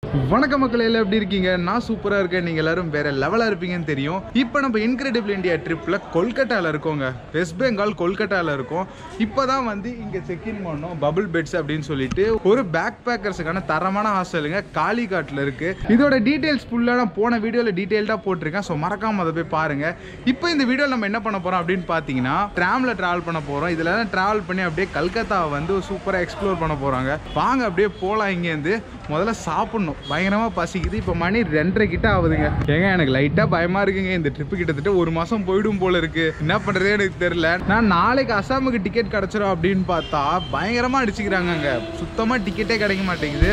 வணக்க மக்கள் எல்லாம் எப்படி இருக்கீங்க நான் சூப்பரா இருக்கேன் நீங்க எல்லாரும் வேற லெவலா இருப்பீங்கன்னு தெரியும் இப்போ நம்ம இன்கிரெடிபிள் இந்தியா ட்ரிப்ல கொல்கட்டால இருக்கோங்க வெஸ்ட் பெங்கால் கொல்கட்டால இருக்கோம் இப்போதான் வந்து இங்க செக் இன் பண்ணோம் பபிள் பெட்ஸ் அப்படின்னு சொல்லிட்டு ஒரு பேக் பேக்கர்ஸுக்கான தரமான ஹாஸ்டலுங்க காலிகாட்ல இருக்கு இதோட டீடைல்ஸ் ஃபுல்லாக நான் போன வீடியோல டீடைல்டாக போட்டிருக்கேன் ஸோ மறக்காம அதை போய் பாருங்க இப்போ இந்த வீடியோவில் நம்ம என்ன பண்ண போறோம் அப்படின்னு பார்த்தீங்கன்னா ட்ராம்ல டிராவல் பண்ண போறோம் இதுல டிராவல் பண்ணி அப்படியே கல்கத்தாவை வந்து சூப்பராக எக்ஸ்ப்ளோர் பண்ண போறாங்க வாங்க அப்படியே போகலாம் இங்கேருந்து முதல்ல சாப்பிடணும் பயங்கரமாக பசிக்குது இப்போ மணி ரெண்டரை கிட்ட ஆகுதுங்க ஏங்க எனக்கு லைட்டாக பயமாக இருக்குங்க இந்த ட்ரிப்பு கிட்டத்தட்ட ஒரு மாதம் போயிடும் போல இருக்கு என்ன பண்ணுறதே எனக்கு தெரியல நான் நாளைக்கு அசாமுக்கு டிக்கெட் கிடச்சிரும் அப்படின்னு பார்த்தா பயங்கரமாக அடிச்சுக்கிறாங்க அங்கே சுத்தமாக டிக்கெட்டே கிடைக்க மாட்டேங்குது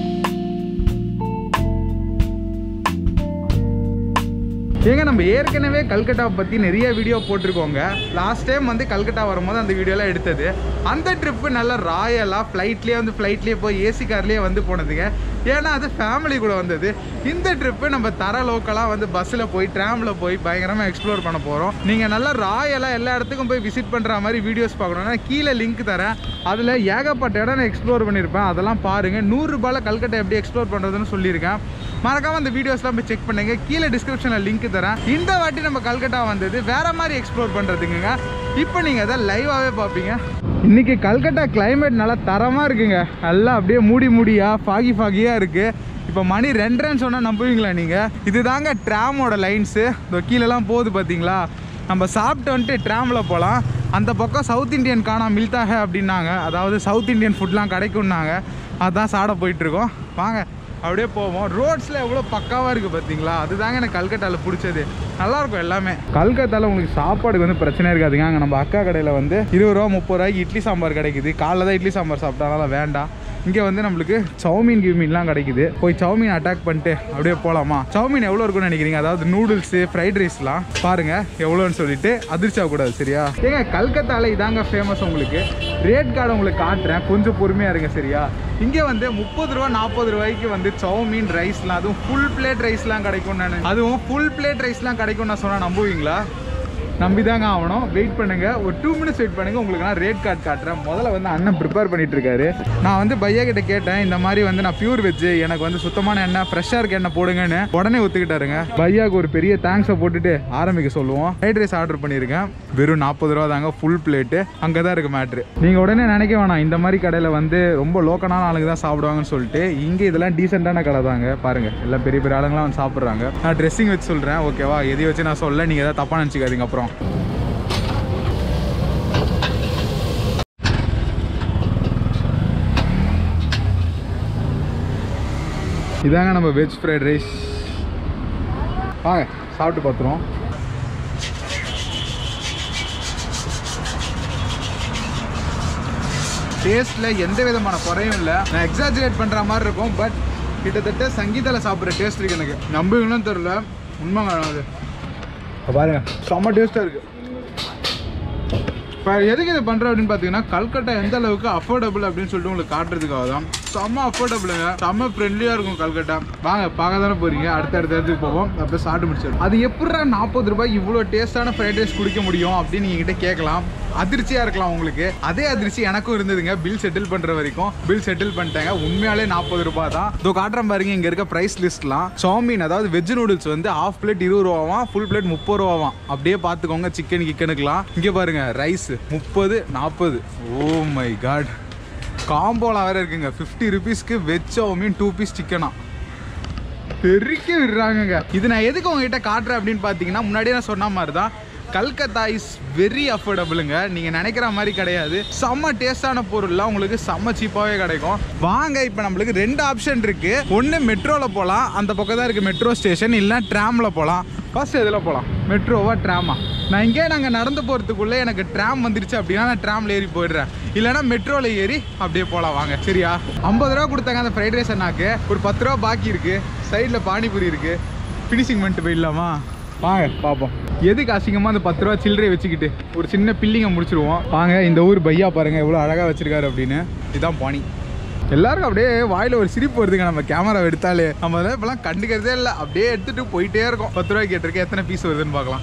ஏங்க நம்ம ஏற்கனவே கல்கட்டாவை பற்றி நிறைய வீடியோ போட்டிருக்கோங்க லாஸ்ட் டைம் வந்து கல்கட்டா வரும்போது அந்த வீடியோலாம் எடுத்தது அந்த ட்ரிப்பு நல்லா ராயலாக ஃப்ளைட்லேயே வந்து ஃப்ளைட்லேயே போய் ஏசி கார்லேயே வந்து போனதுங்க ஏன்னா அது ஃபேமிலி கூட வந்தது இந்த ட்ரிப்பு நம்ம தர லோக்கலாக வந்து பஸ்ஸில் போய் ட்ராமில் போய் பயங்கரமாக எக்ஸ்ப்ளோர் பண்ண போகிறோம் நீங்கள் நல்லா ராயலாக எல்லா இடத்துக்கும் போய் விசிட் பண்ணுற மாதிரி வீடியோஸ் பார்க்கணுன்னா கீழே லிங்க் தரேன் அதில் ஏகப்பட்ட இடம் நான் எக்ஸ்ப்ளோர் பண்ணியிருப்பேன் அதெல்லாம் பாருங்கள் நூறுரூபாயில் கல்கட்டா எப்படி எக்ஸ்ப்ளோர் பண்ணுறதுன்னு சொல்லியிருக்கேன் மறக்காம அந்த வீடியோஸ்லாம் போய் செக் பண்ணுங்க கீழே டிஸ்கிரிப்ஷனில் லிங்க் தரேன் இந்த வாட்டி நம்ம கல்கட்டா வந்தது வேற மாதிரி எக்ஸ்ப்ளோர் பண்ணுறதுக்குங்க இப்போ நீங்கள் அதை லைவாகவே பார்ப்பீங்க இன்னைக்கு கல்கட்டா கிளைமேட் நல்லா தரமாக இருக்குங்க நல்லா அப்படியே மூடி மூடியா ஃபாகி ஃபாகியாக இருக்குது இப்போ மணி ரெண்டரைன்னு சொன்னால் நம்புவீங்களா நீங்கள் இதுதாங்க ட்ராமோட லைன்ஸு இந்த கீழெல்லாம் போகுது பார்த்தீங்களா நம்ம சாப்பிட்டு வந்துட்டு ட்ராமில் போகலாம் அந்த பக்கம் சவுத் இந்தியன் காணா மில்தாக அப்படின்னாங்க அதாவது சவுத் இந்தியன் ஃபுட்லாம் கிடைக்கும்னாங்க அதான் சாட போயிட்டுருக்கோம் வாங்க அப்படியே போவோம் ரோட்ஸில் எவ்வளோ பக்காவாக இருக்குது பார்த்தீங்களா அதுதாங்க எனக்கு கல்கட்டாவில் பிடிச்சது நல்லாயிருக்கும் எல்லாமே கல்கத்தாவில் உங்களுக்கு சாப்பாடுக்கு வந்து பிரச்சனை இருக்காதுங்க அங்கே நம்ம அக்கா கடையில் வந்து இருபது ரூபா முப்பது ரூபாய்க்கு இட்லி சாம்பார் கிடைக்குது காலைல தான் இட்லி சாம்பார் சாப்பிட்டாலும் வேண்டாம் இங்கே வந்து நம்மளுக்கு சௌமீன் கிவ்மீன்லாம் கிடைக்குது போய் சௌமீன் அட்டாக் பண்ணிட்டு அப்படியே போகலாமா சௌமீன் எவ்வளோ இருக்கும்னு நினைக்கிறீங்க அதாவது நூடுல்ஸு ஃப்ரைட் ரைஸ்லாம் பாருங்க எவ்வளோன்னு சொல்லிட்டு அதிர்ச்சி ஆகக்கூடாது சரியா ஏங்க கல்கத்தாவில் இதாங்க ஃபேமஸ் உங்களுக்கு ரேட் கார்டு உங்களுக்கு காட்டுறேன் கொஞ்சம் பொறுமையாக இருங்க சரியா இங்கே வந்து முப்பது ரூபா நாற்பது ரூபாய்க்கு வந்து சௌமீன் ரைஸ்லாம் அதுவும் ஃபுல் பிளேட் ரைஸ்லாம் கிடைக்கும் நான் அதுவும் ஃபுல் பிளேட் ரைஸ்லாம் கிடைக்கும் நான் சொன்னால் நம்புவீங்களா நம்பி தாங்க ஆகணும் வெயிட் பண்ணுங்க ஒரு டூ மினிட்ஸ் வெயிட் பண்ணுங்க உங்களுக்கு நான் ரேட் கார்டு காட்டுறேன் முதல்ல வந்து அண்ணன் ப்ரிப்பேர் பண்ணிட்டு இருக்காரு நான் வந்து பையா கிட்ட கேட்டேன் இந்த மாதிரி வந்து நான் பியூர் வெஜ் எனக்கு வந்து சுத்தமான எண்ணெய் ஃப்ரெஷ்ஷாக இருக்க எண்ணெய் போடுங்கன்னு உடனே ஒத்துக்கிட்டாருங்க பையாக்கு ஒரு பெரிய தேங்க்ஸை போட்டுட்டு ஆரம்பிக்க சொல்லுவோம் ஃப்ரைட் ரைஸ் ஆர்டர் பண்ணியிருக்கேன் வெறும் நாற்பது ரூபா தாங்க ஃபுல் பிளேட்டு அங்கே தான் இருக்கு மேட்ரு நீங்கள் உடனே நினைக்க வேணாம் இந்த மாதிரி கடையில் வந்து ரொம்ப லோக்கலான ஆளுங்க தான் சாப்பிடுவாங்கன்னு சொல்லிட்டு இங்கே இதெல்லாம் டீசெண்டான கடை தாங்க பாருங்க எல்லாம் பெரிய பெரிய ஆளுங்களாம் வந்து சாப்பிட்றாங்க நான் ட்ரெஸ்ஸிங் வச்சு சொல்கிறேன் ஓகேவா எதையும் வச்சு நான் சொல்ல நீங்கள் எதாவது தப்பாக நினச்சிக்காதீங்க அப்புறம் இதாங்க நம்ம வெஜ் ஃப்ரைட் ரைஸ் வாங்க சாப்பிட்டு பார்த்துருவோம் டேஸ்ட்டில் எந்த விதமான குறையும் இல்லை நான் எக்ஸாஜரேட் பண்ணுற மாதிரி இருக்கும் பட் கிட்டத்தட்ட சங்கீதாவில் சாப்பிட்ற டேஸ்ட் இருக்கு எனக்கு நம்புவீங்களும் தெரில உண்மைங்க அது இப்ப பாருங்க செம்ம டேஸ்ட்டாக இருக்குது இப்போ எதுக்கு இதை பண்ணுறோம் அப்படின்னு பார்த்தீங்கன்னா கல்கட்டா எந்த அளவுக்கு அஃபோர்டபுள் அப்படின்னு சொல்லிட்டு உங்களுக்கு காட்டுறதுக்காக தான் செம்ம அஃபோர்டபுளுங்க செம்ம ஃப்ரெண்ட்லியாக இருக்கும் கல்கட்டா வாங்க பார்க்க தானே போகிறீங்க அடுத்த அடுத்த இடத்துக்கு போவோம் அப்போ சாப்பிட்டு முடிச்சிடும் அது எப்படிடா நாற்பது ரூபாய் இவ்வளோ டேஸ்ட்டான ஃப்ரைட் ரைஸ் குடிக்க முடியும் அப்படின்னு என்கிட்ட கேட்கலாம் அதிர்ச்சியாக இருக்கலாம் உங்களுக்கு அதே அதிர்ச்சி எனக்கும் இருந்ததுங்க பில் செட்டில் பண்ணுற வரைக்கும் பில் செட்டில் பண்ணிட்டாங்க உண்மையாலே நாற்பது ரூபாய் தான் இதோ காட்டுறேன் பாருங்க இங்கே இருக்க ப்ரைஸ் லிஸ்ட்லாம் சௌமீன் அதாவது வெஜ் நூடுல்ஸ் வந்து ஹாஃப் பிளேட் இருபது ரூபாவாம் ஃபுல் பிளேட் முப்பது ரூபாவாம் அப்படியே பார்த்துக்கோங்க சிக்கன் கிக்கனுக்குலாம் இங்கே பாருங்க ரைஸ் முப்பது நாற்பது ஓ மை காட் காம்போலாம் வேற இருக்குங்க ஃபிஃப்டி ருபீஸ்க்கு வெஜ் சௌமீன் டூ பீஸ் சிக்கனா பெருக்கி விடுறாங்கங்க இது நான் எதுக்கு உங்ககிட்ட காட்டுறேன் அப்படின்னு பார்த்தீங்கன்னா முன்னாடியே நான் சொன்ன மாதிரி தான் கல்கத்தா இஸ் வெரி அஃபோர்டபுளுங்க நீங்கள் நினைக்கிற மாதிரி கிடையாது செம்ம டேஸ்டான பொருள்லாம் உங்களுக்கு செம்ம சீப்பாகவே கிடைக்கும் வாங்க இப்போ நம்மளுக்கு ரெண்டு ஆப்ஷன் இருக்குது ஒன்று மெட்ரோவில் போகலாம் அந்த பக்கம் தான் இருக்குது மெட்ரோ ஸ்டேஷன் இல்லை ட்ராமில் போகலாம் ஃபர்ஸ்ட் எதில் போகலாம் மெட்ரோவா ட்ராமா நான் இங்கே நாங்கள் நடந்து போகிறதுக்குள்ளே எனக்கு ட்ராம் வந்துருச்சு அப்படின்னா நான் ட்ராமில் ஏறி போயிடுறேன் இல்லைனா மெட்ரோவில் ஏறி அப்படியே போகலாம் வாங்க சரியா ஐம்பது ரூபா கொடுத்தாங்க அந்த ஃப்ரைட் ரைஸ் அண்ணாக்கு ஒரு பத்து ரூபா பாக்கி இருக்குது சைடில் பானிபூரி இருக்குது ஃபினிஷிங் பண்ணிட்டு போயிடலாமா வாங்க பார்ப்போம் எதுக்கு அசிங்கமாக அந்த பத்து ரூபா சில்லறையை வச்சுக்கிட்டு ஒரு சின்ன பில்லிங்கை முடிச்சிருவோம் வாங்க இந்த ஊர் பையா பாருங்க எவ்வளோ அழகாக வச்சிருக்காரு அப்படின்னு இதுதான் பாணி எல்லாருக்கும் அப்படியே வாயில ஒரு சிரிப்பு வருதுங்க நம்ம கேமரா எடுத்தாலே நம்ம அதெல்லாம் இப்பெல்லாம் கண்டுக்கிறதே இல்லை அப்படியே எடுத்துட்டு போயிட்டே இருக்கோம் பத்து ரூபாய்க்கு கேட்டிருக்கேன் எத்தனை பீஸ் வருதுன்னு பார்க்கலாம்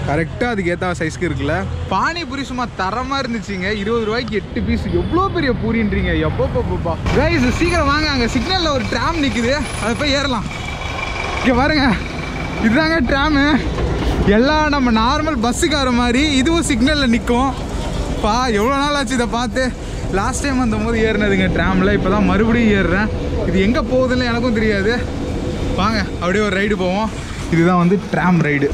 கரெக்டாக அதுக்கு ஏற்ற சைஸ்க்கு இருக்குல்ல பானிபூரி சும்மா தரமாக இருந்துச்சுங்க இருபது ரூபாய்க்கு எட்டு பீஸ் எவ்வளோ பெரிய பூரின்றீங்க எப்போ போப்பா கைஸ் சீக்கிரம் வாங்க அங்கே சிக்னலில் ஒரு ட்ராம் நிற்குது அதை போய் ஏறலாம் இங்கே பாருங்க இதுதாங்க ட்ராமு எல்லாம் நம்ம நார்மல் பஸ்ஸுக்கார மாதிரி இதுவும் சிக்னலில் நிற்கும் பா எவ்வளோ நாள் ஆச்சு இதை பார்த்து லாஸ்ட் டைம் வந்தபோது ஏறினதுங்க ட்ராமில் இப்போ தான் மறுபடியும் ஏறுறேன் இது எங்கே போகுதுன்னு எனக்கும் தெரியாது வாங்க அப்படியே ஒரு ரைடு போவோம் இதுதான் வந்து ட்ராம் ரைடு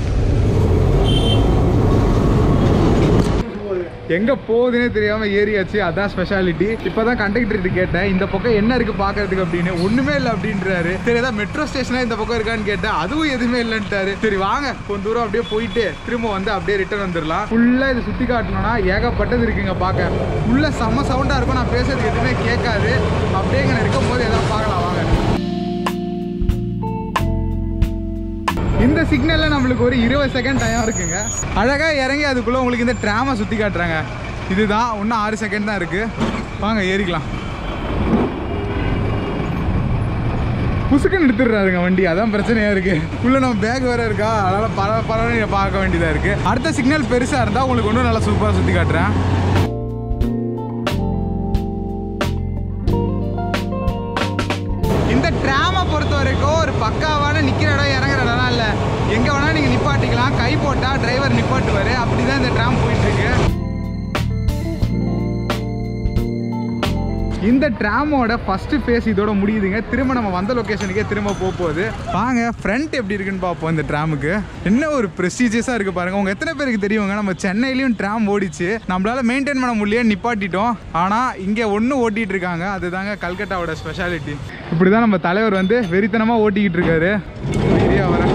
எங்க போகுதுன்னே தெரியாம ஏறியாச்சு அதான் ஸ்பெஷாலிட்டி இப்பதான் கண்டக்டர் கேட்டேன் இந்த பக்கம் என்ன இருக்கு பாக்குறதுக்கு அப்படின்னு ஒண்ணுமே இல்லை அப்படின்றாரு சரி ஏதாவது மெட்ரோ ஸ்டேஷனா இந்த பக்கம் இருக்கான்னு கேட்டேன் அதுவும் எதுவுமே இல்லைன்ட்டாரு சரி வாங்க கொஞ்ச தூரம் அப்படியே போயிட்டு திரும்ப வந்து அப்படியே ரிட்டர்ன் வந்துடலாம் ஃபுல்லா இது சுத்தி காட்டணும்னா ஏகப்பட்டது இருக்குங்க பார்க்க உள்ள செம்ம சவுண்டா இருக்கும் நான் பேசுறதுக்கு எதுவுமே கேட்காது அப்படியே இங்க இருக்கும் போது எதாவது பார்க்கலாம் வாங்க இந்த சிக்னல்ல நம்மளுக்கு ஒரு இருபது செகண்ட் டைம் இருக்குங்க அழகா இறங்கி அதுக்குள்ள உங்களுக்கு இந்த ட்ராமை சுத்தி காட்டுறாங்க இதுதான் இன்னும் ஆறு செகண்ட் தான் இருக்கு வாங்க ஏறிக்கலாம் புசுக்குன்னு எடுத்துடுறாருங்க வண்டி அதான் பிரச்சனையா இருக்கு உள்ள நம்ம பேக் வேற இருக்கா அதனால பல பல பார்க்க வேண்டியதா இருக்கு அடுத்த சிக்னல் பெருசா இருந்தா உங்களுக்கு இன்னும் நல்லா சூப்பரா சுத்தி காட்டுறேன் இந்த ட்ராமை பொறுத்த வரைக்கும் ஒரு பக்காவான நிற்கிற இடம் இறங்குற இடம்லாம் இல்லை எங்கே வேணால் நீங்கள் நிப்பாட்டிக்கலாம் கை போட்டால் டிரைவர் நிப்பாட்டுவார் அப்படி தான் இந்த ட்ராம் போயிட்டுருக்கு இந்த ட்ராமோட ஃபர்ஸ்ட் ஃபேஸ் இதோட முடியுதுங்க திரும்ப நம்ம வந்த லொக்கேஷனுக்கே திரும்ப போக போகுது வாங்க ஃப்ரண்ட் எப்படி இருக்குன்னு பார்ப்போம் இந்த ட்ராமுக்கு என்ன ஒரு ப்ரெஸ்டீஜியஸாக இருக்குது பாருங்க உங்க எத்தனை பேருக்கு தெரியுங்க நம்ம சென்னையிலையும் ட்ராம் ஓடிச்சு நம்மளால மெயின்டைன் பண்ண முடியல நிப்பாட்டிட்டோம் ஆனால் இங்கே ஒன்று ஓட்டிட்டு இருக்காங்க அதுதாங்க கல்கட்டாவோட ஸ்பெஷாலிட்டி இப்படி தான் நம்ம தலைவர் வந்து வெறித்தனமாக ஓட்டிக்கிட்டு இருக்காரு ஏரியா வரேன்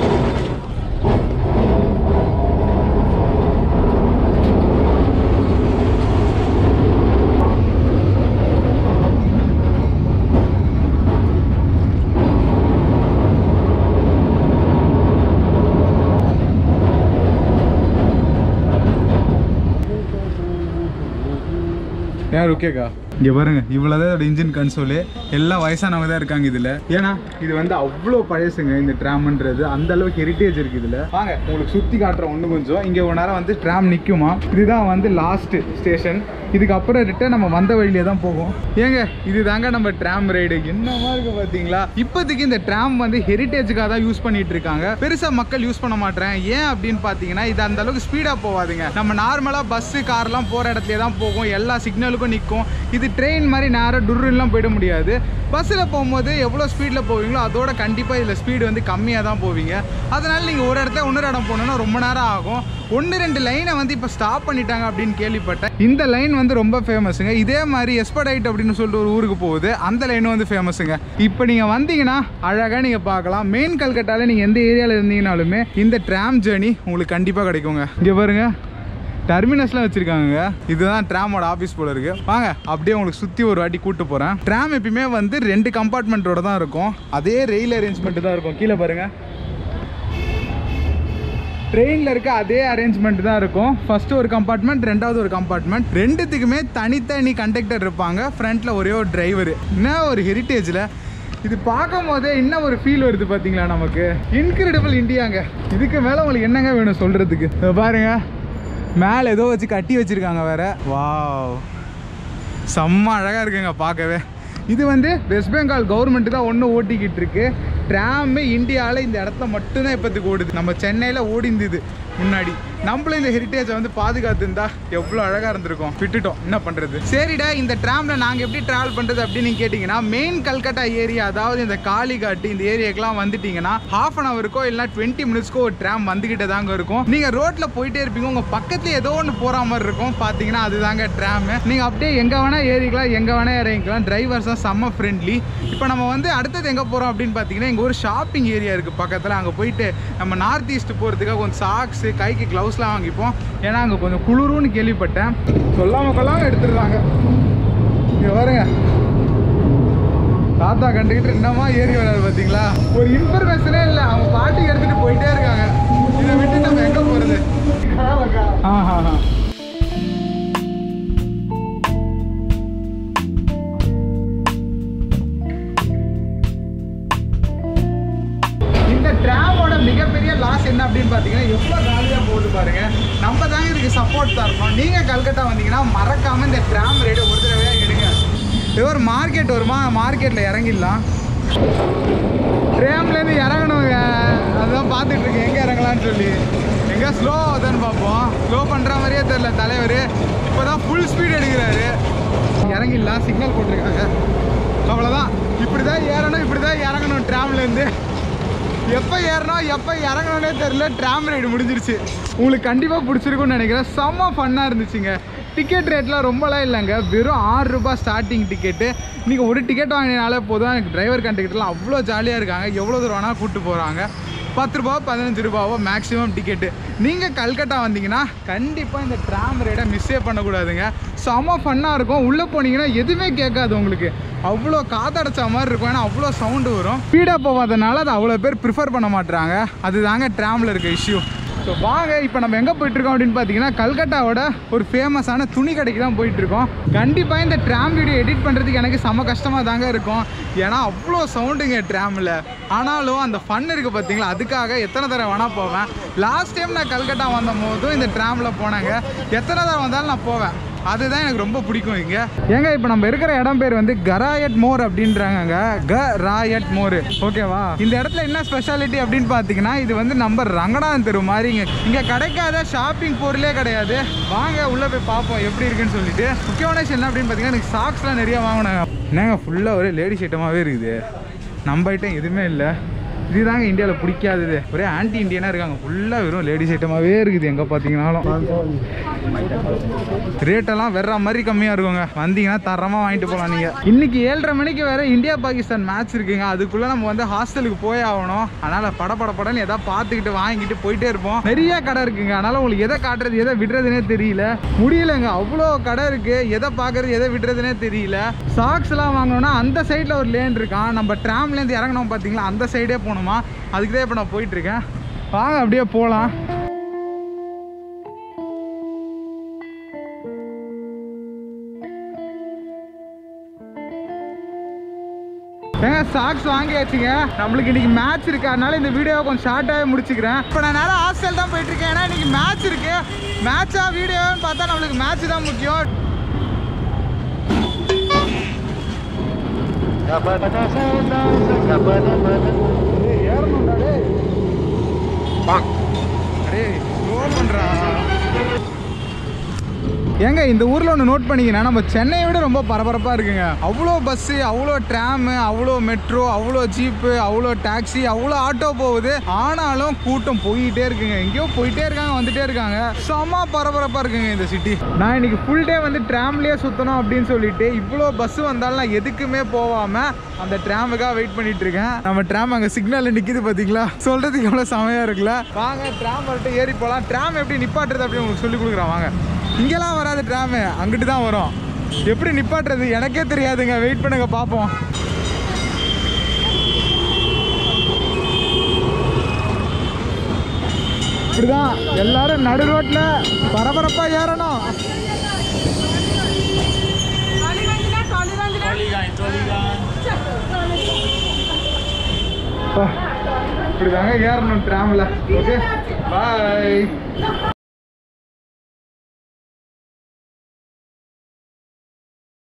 யார் ஓகேக்கா இங்கே பாருங்க இவ்வளோதான் இதோட இன்ஜின் கன்சோலு எல்லாம் வயசானவங்க தான் இருக்காங்க இதில் ஏன்னா இது வந்து அவ்வளோ பழசுங்க இந்த ட்ராம்ன்றது அந்த அளவுக்கு ஹெரிட்டேஜ் இருக்குது இதில் வாங்க உங்களுக்கு சுற்றி காட்டுறோம் ஒன்று கொஞ்சம் இங்கே ஒரு நேரம் வந்து ட்ராம் நிற்குமா இதுதான் வந்து லாஸ்ட் ஸ்டேஷன் இதுக்கப்புறம் ரிட்டன் நம்ம வந்த வழியிலே தான் போகும் ஏங்க இது தாங்க நம்ம ட்ராம் ரைடு என்னமா இருக்கு பார்த்தீங்களா இப்போதைக்கு இந்த ட்ராம் வந்து ஹெரிட்டேஜுக்காக தான் யூஸ் பண்ணிட்டு இருக்காங்க பெருசாக மக்கள் யூஸ் பண்ண மாட்டேன் ஏன் அப்படின்னு பார்த்தீங்கன்னா இது அந்த அளவுக்கு ஸ்பீடாக போகாதுங்க நம்ம நார்மலாக பஸ்ஸு கார்லாம் போகிற இடத்துல தான் போகும் எல்லா சிக்னலுக்கும் நிற்கும் இது ட்ரெயின் மாதிரி நேராக டுருலாம் போயிட முடியாது பஸ்ஸில் போகும்போது எவ்வளோ ஸ்பீடில் போவீங்களோ அதோட கண்டிப்பாக இதில் ஸ்பீடு வந்து கம்மியாக தான் போவீங்க அதனால் நீங்கள் ஒரு இடத்துல இன்னொரு இடம் போகணுன்னா ரொம்ப நேரம் ஆகும் ஒன்று ரெண்டு லைனை வந்து இப்போ ஸ்டாப் பண்ணிட்டாங்க அப்படின்னு கேள்விப்பட்டேன் இந்த லைன் வந்து ரொம்ப ஃபேமஸுங்க இதே மாதிரி எஸ்படைட் அப்படின்னு சொல்லிட்டு ஒரு ஊருக்கு போகுது அந்த லைனும் வந்து ஃபேமஸுங்க இப்போ நீங்கள் வந்தீங்கன்னா அழகாக நீங்கள் பார்க்கலாம் மெயின் கல்கட்டாவில் நீங்கள் எந்த ஏரியாவில் இருந்தீங்கனாலுமே இந்த ட்ராம் ஜேர்னி உங்களுக்கு கண்டிப்பாக கிடைக்குங்க இங்கே பாருங்க டெர்மினஸ்லாம் வச்சிருக்காங்க இதுதான் ட்ராமோட ஆஃபீஸ் போல இருக்கு வாங்க அப்படியே உங்களுக்கு சுற்றி ஒரு வாட்டி கூட்டு போகிறேன் ட்ராம் எப்பயுமே வந்து ரெண்டு கம்பார்ட்மெண்ட்டோட தான் இருக்கும் அதே ரயில் அரேஞ்ச்மெண்ட் தான் இருக்கும் கீழே பாருங்க ட்ரெயினில் இருக்க அதே அரேஞ்ச்மெண்ட் தான் இருக்கும் ஃபர்ஸ்ட் ஒரு கம்பார்ட்மெண்ட் ரெண்டாவது ஒரு கம்பார்ட்மெண்ட் ரெண்டுத்துக்குமே தனித்தனி கண்டக்டர் இருப்பாங்க ஃப்ரண்ட்டில் ஒரே ஒரு டிரைவர் என்ன ஒரு ஹெரிட்டேஜில் இது பார்க்கும் போதே என்ன ஒரு ஃபீல் வருது பார்த்தீங்களா நமக்கு இன்கிரெடிபிள் இந்தியாங்க இதுக்கு மேலே உங்களுக்கு என்னங்க வேணும் சொல்கிறதுக்கு பாருங்க மேலே ஏதோ வச்சு கட்டி வச்சிருக்காங்க வேற வாவ் செம்ம அழகாக இருக்குங்க பார்க்கவே இது வந்து வெஸ்ட் பெங்கால் கவர்மெண்ட் தான் ஒன்று ஓட்டிக்கிட்டு இருக்கு ட்ராமு இந்தியாவில் இந்த இடத்துல மட்டும்தான் இப்போத்துக்கு ஓடுது நம்ம சென்னையில் ஓடிந்தது முன்னாடி நம்மளும் இந்த ஹெரிட்டேஜை வந்து பாதுகாத்துருந்தா எவ்வளோ அழகாக இருந்திருக்கும் விட்டுட்டோம் என்ன பண்ணுறது சரிடா இந்த ட்ராமில் நாங்கள் எப்படி ட்ராவல் பண்ணுறது அப்படின்னு நீங்கள் கேட்டிங்கன்னா மெயின் கல்கட்டா ஏரியா அதாவது இந்த காளிகாட்டு இந்த ஏரியாக்கெலாம் வந்துட்டீங்கன்னா ஹாஃப் அன் ஹவருக்கோ இல்லை டுவெண்ட்டி மினிட்ஸ்க்கோ ஒரு ட்ராம் வந்துக்கிட்டே தாங்க இருக்கும் நீங்கள் ரோட்டில் போயிட்டே இருப்பீங்க உங்கள் பக்கத்துல ஏதோ ஒன்று போகிற மாதிரி இருக்கும் பார்த்தீங்கன்னா அதுதாங்க ட்ராமு நீங்கள் அப்படியே எங்கே வேணால் ஏறிக்கலாம் எங்கே வேணால் இறங்கிக்கலாம் டிரைவர்ஸ் தான் செம்ம ஃப்ரெண்ட்லி இப்போ நம்ம வந்து அடுத்தது எங்கே போகிறோம் அப்படின்னு பார்த்தீங்கன்னா இங்கே ஒரு ஷாப்பிங் ஏரியா இருக்குது பக்கத்தில் அங்கே போயிட்டு நம்ம நார்த் ஈஸ்ட் போகிறதுக்காக கொஞ்சம் சாக்ஸு கைக்கு க்ளவுஸ்லாம் வாங்கிப்போம் ஏன்னா அங்கே கொஞ்சம் குளிரும்னு கேள்விப்பட்டேன் சொல்லாம கொள்ளாமல் எடுத்துடுறாங்க இங்கே பாருங்க தாத்தா கண்டுக்கிட்டு என்னமா ஏறி வராது பார்த்தீங்களா ஒரு இன்ஃபர்மேஷனே இல்லை அவங்க பாட்டுக்கு எடுத்துகிட்டு போயிட்டே இருக்காங்க இதை விட்டு நம்ம எங்கே போகிறது ஆ ஹா ஹா இந்த ட்ராமோட மிகப்பெரிய லாஸ் என்ன அப்படின்னு பார்த்தீங்கன்னா எவ்வளோ காலியாக போகுது பாருங்க நம்ம தாங்க இதுக்கு சப்போர்ட் தரணும் நீங்கள் கல்கத்தா வந்தீங்கன்னா மறக்காம இந்த ட்ராம் ரேடு ஒரு தடவையாக எடுங்க இது ஒரு மார்க்கெட் வருமா மார்க்கெட்டில் இறங்கிடலாம் ட்ரேம்லேருந்து இறங்கணுங்க அதுதான் பார்த்துட்டு இருக்கேன் எங்கே இறங்கலாம்னு சொல்லி எங்கே ஸ்லோ ஆகுதுன்னு பார்ப்போம் ஸ்லோ பண்ணுற மாதிரியே தெரில தலைவர் இப்போ தான் ஃபுல் ஸ்பீட் எடுக்கிறாரு இறங்கிடலாம் சிக்னல் போட்டிருக்காங்க அவ்வளோதான் இப்படி தான் ஏறணும் இப்படி தான் இறங்கணும் ட்ராம்லேருந்து எப்போ ஏறணும் எப்போ இறங்கணும்னே தெரில ட்ராம் ரைடு முடிஞ்சிருச்சு உங்களுக்கு கண்டிப்பாக பிடிச்சிருக்கும்னு நினைக்கிறேன் செம்ம ஃபன்னாக இருந்துச்சுங்க டிக்கெட் ரேட்லாம் ரொம்பலாம் இல்லைங்க வெறும் ஆறு ரூபாய் ஸ்டார்டிங் டிக்கெட்டு நீங்கள் ஒரு டிக்கெட் வாங்கினாலே போதும் எனக்கு டிரைவர் கண்டக்டர்லாம் அவ்வளோ ஜாலியாக இருக்காங்க எவ்வளோ தூரம் வேணால் கூப்பிட்டு போகிறாங்க பத்து ரூபா பதினஞ்சு ரூபாவோ மேக்ஸிமம் டிக்கெட்டு நீங்கள் கல்கட்டா வந்தீங்கன்னா கண்டிப்பாக இந்த ட்ராம் ரைடை மிஸ்ஸே பண்ணக்கூடாதுங்க செம்ம ஃபன்னாக இருக்கும் உள்ளே போனீங்கன்னா எதுவுமே கேட்காது உங்களுக்கு அவ்வளோ காத்தடைச்ச மாதிரி இருக்கும் ஏன்னா அவ்வளோ சவுண்டு வரும் ஸ்பீடாக போகாதனால அது அவ்வளோ பேர் ப்ரிஃபர் பண்ண மாட்டாங்க அதுதாங்க ட்ராமில் இருக்க இஷ்யூ ஸோ வாங்க இப்போ நம்ம எங்கே போயிட்டுருக்கோம் அப்படின்னு பார்த்தீங்கன்னா கல்கட்டாவோட ஒரு ஃபேமஸான துணி கடைக்கு தான் போயிட்டுருக்கோம் கண்டிப்பாக இந்த ட்ராம் வீடியோ எடிட் பண்ணுறதுக்கு எனக்கு செம்ம கஷ்டமாக தாங்க இருக்கும் ஏன்னா அவ்வளோ சவுண்டுங்க ட்ராமில் ஆனாலும் அந்த ஃபன் இருக்குது பார்த்தீங்களா அதுக்காக எத்தனை தடவை வேணால் போவேன் லாஸ்ட் டைம் நான் கல்கட்டா வந்த போதும் இந்த ட்ராமில் போனாங்க எத்தனை தடவை வந்தாலும் நான் போவேன் அதுதான் எனக்கு ரொம்ப பிடிக்கும் இங்க ஏங்க இப்போ நம்ம இருக்கிற இடம் பேர் வந்து கராயட் மோர் அப்படின்றாங்க க ராயட் மோர் ஓகேவா இந்த இடத்துல என்ன ஸ்பெஷாலிட்டி அப்படின்னு பார்த்தீங்கன்னா இது வந்து நம்ம ரங்கநாதன் தெரு மாதிரிங்க இங்க கிடைக்காத ஷாப்பிங் பொருளே கிடையாது வாங்க உள்ள போய் பார்ப்போம் எப்படி இருக்குன்னு சொல்லிட்டு முக்கியமான விஷயம் என்ன அப்படின்னு பார்த்தீங்கன்னா எனக்கு சாக்ஸ்லாம் நிறைய வாங்கினாங்க என்னங்க ஃபுல்லாக ஒரே லேடிஸ் ஐட்டமாகவே இருக்குது நம்ம ஐட்டம் எதுவுமே இல்லை இதுதாங்க இந்தியாவில் பிடிக்காதது ஒரே ஆன்டி இந்தியனாக இருக்காங்க ஃபுல்லாக வெறும் லேடிஸ் ஐட்டமாகவே இருக்குது எங்கே பார்த்தீங்கன்னாலும் ரேட்டெல்லாம் வேற மாதிரி கம்மியாக இருக்குங்க வந்தீங்கன்னா தரமாக வாங்கிட்டு போகலாம் நீங்கள் இன்னைக்கு ஏழரை மணிக்கு வேற இந்தியா பாகிஸ்தான் மேட்ச் இருக்குங்க அதுக்குள்ளே நம்ம வந்து ஹாஸ்டலுக்கு போய் ஆகணும் அதனால் பட பட படன்னு எதாவது பார்த்துக்கிட்டு வாங்கிட்டு போயிட்டே இருப்போம் நிறைய கடை இருக்குங்க அதனால் உங்களுக்கு எதை காட்டுறது எதை விடுறதுனே தெரியல முடியலங்க அவ்வளோ கடை இருக்கு எதை பார்க்கறது எதை விடுறதுனே தெரியல சாக்ஸ் எல்லாம் வாங்கணும்னா அந்த சைடில் ஒரு லேன் இருக்கான் நம்ம ட்ராம்லேருந்து இறங்கணும் பார்த்தீங்களா அந்த சைடே போகணுமா அதுக்கு தான் இப்போ நான் போயிட்டு இருக்கேன் வாங்க அப்படியே போகலாம் ஏங்க சாக்ஸ் வாங்கியாச்சுங்க நம்மளுக்கு இன்னைக்கு மேட்ச் இருக்கு அதனால இந்த வீடியோவை கொஞ்சம் ஷார்ட்டாகவே முடிச்சுக்கிறேன் இப்போ நான் நேரம் ஹாஸ்டல் தான் போயிட்டு இருக்கேன் ஏன்னா இன்னைக்கு மேட்ச் இருக்கு மேட்சா வீடியோன்னு பார்த்தா நம்மளுக்கு மேட்ச் தான் முக்கியம் ஏறணும்டா டேய் டேய் ஸ்லோ பண்றா ஏங்க இந்த ஊரில் ஒன்று நோட் பண்ணிங்கன்னா நம்ம சென்னையை விட ரொம்ப பரபரப்பாக இருக்குங்க அவ்வளோ பஸ்ஸு அவ்வளோ ட்ராமு அவ்வளோ மெட்ரோ அவ்வளோ ஜீப்பு அவ்வளோ டாக்ஸி அவ்வளோ ஆட்டோ போகுது ஆனாலும் கூட்டம் போயிட்டே இருக்குங்க எங்கேயோ போயிட்டே இருக்காங்க வந்துட்டே இருக்காங்க செம பரபரப்பாக இருக்குங்க இந்த சிட்டி நான் இன்னைக்கு ஃபுல் டே வந்து ட்ராம்லேயே சுற்றணும் அப்படின்னு சொல்லிட்டு இவ்வளோ பஸ் வந்தாலும் நான் எதுக்குமே போகாமல் அந்த ட்ராமுக்காக வெயிட் பண்ணிட்டு இருக்கேன் நம்ம ட்ராம் அங்கே சிக்னலில் நிற்கிது பார்த்தீங்களா சொல்கிறதுக்கு எவ்வளோ செமையாக இருக்குல்ல வாங்க ட்ராம் வரட்டு ஏறி போகலாம் ட்ராம் எப்படி நிப்பாட்டுறது அப்படின்னு உங்களுக்கு சொல்லி கொடுக்குறேன் வாங்க இங்கெல்லாம் வராது ட்ராமு அங்கிட்டு தான் வரும் எப்படி நிப்பாட்டுறது எனக்கே தெரியாதுங்க வெயிட் பண்ணுங்க பார்ப்போம் இப்படிதான் எல்லாரும் நடு ரோட்ல பரபரப்பா ஏறணும் இப்படிதாங்க ஏறணும் ட்ராம்ல ஓகே பாய்